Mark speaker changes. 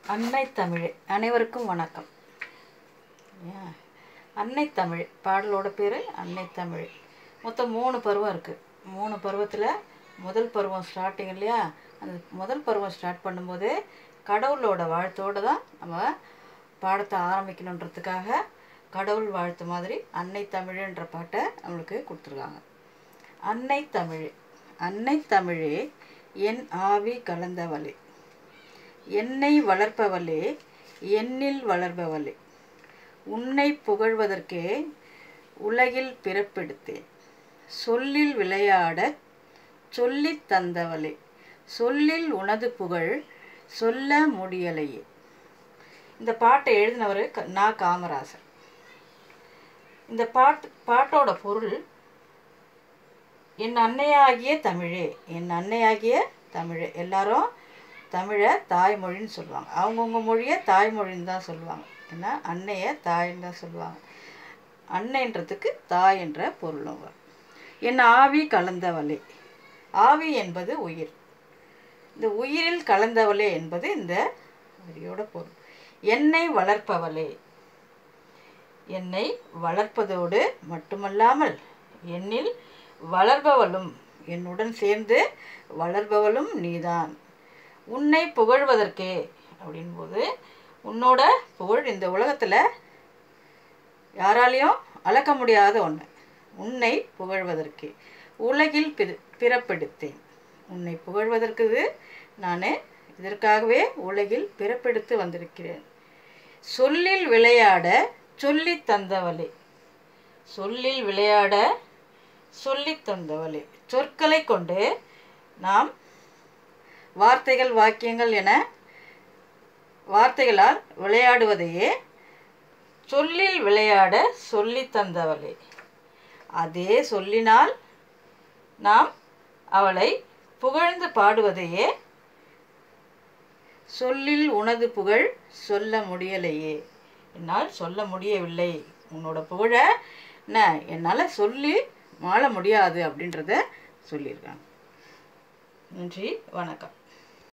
Speaker 1: அன்னை தமிழ் அனைவருக்கும் வணக்கம் ஏன்? அன்னை தமிழ் பாடலோட பேர் அன்னை தமிழ் மொத்தம் மூணு பருவம் இருக்குது மூணு பருவத்தில் முதல் பருவம் ஸ்டார்டிங் இல்லையா அந்த முதல் பருவம் ஸ்டார்ட் பண்ணும்போது கடவுளோட வாழ்த்தோடு தான் நம்ம பாடத்தை ஆரம்பிக்கணுன்றதுக்காக கடவுள் வாழ்த்து மாதிரி அன்னை தமிழ்ன்ற பாட்டை நம்மளுக்கு கொடுத்துருக்காங்க அன்னை தமிழ் அன்னை தமிழே என் ஆவி கலந்தவளே என்னை வளர்ப்பவளே என்னில் வளர்பவளே உன்னை புகழ்வதற்கே உலகில் பிறப்பெடுத்தேன் சொல்லில் விளையாடச் சொல்லித் தந்தவளே சொல்லில் உனது புகழ் சொல்ல முடியலையே இந்த பாட்டை எழுதினவர் க- நா காமராசர் இந்த பாட்டு பாட்டோட பொருள் என் அன்னையாகிய தமிழே என் அன்னையாகிய தமிழே எல்லாரும் தமிழை தாய்மொழின்னு சொல்லுவாங்க அவங்கவுங்க மொழியை தாய்மொழின்னு தான் சொல்லுவாங்க ஏன்னா அன்னையை தாயின்னு தான் சொல்லுவாங்க அன்னைன்றதுக்கு தாய் என்ற பொருளும் வரும் என் ஆவி கலந்தவளே ஆவி என்பது உயிர் இந்த உயிரில் கலந்தவளே என்பது இந்த வரியோட பொருள் என்னை வளர்ப்பவளே என்னை வளர்ப்பதோடு மட்டுமல்லாமல் என்னில் வளர்பவளும் என்னுடன் சேர்ந்து வளர்பவளும் நீதான் உன்னை புகழ்வதற்கே அப்படின்போது உன்னோட புகழ் இந்த உலகத்தில் யாராலையும் அளக்க முடியாத ஒன்று உன்னை புகழ்வதற்கே உலகில் பிற பிறப்பெடுத்தேன் உன்னை புகழ்வதற்கு நான் இதற்காகவே உலகில் பிறப்பெடுத்து வந்திருக்கிறேன் சொல்லில் விளையாட சொல்லித் தந்தவளே சொல்லில் விளையாட சொல்லித் தந்தவளே சொற்களை கொண்டு நாம் வார்த்தைகள் வாக்கியங்கள் என வார்த்தைகளால் விளையாடுவதையே சொல்லில் விளையாட சொல்லித் தந்தவளே அதே சொல்லினால் நாம் அவளை புகழ்ந்து பாடுவதையே சொல்லில் உனது புகழ் சொல்ல முடியலையே என்னால் சொல்ல முடியவில்லை உன்னோட புகழை என்ன என்னால் சொல்லி மாள முடியாது அப்படின்றத சொல்லியிருக்காங்க நன்றி வணக்கம்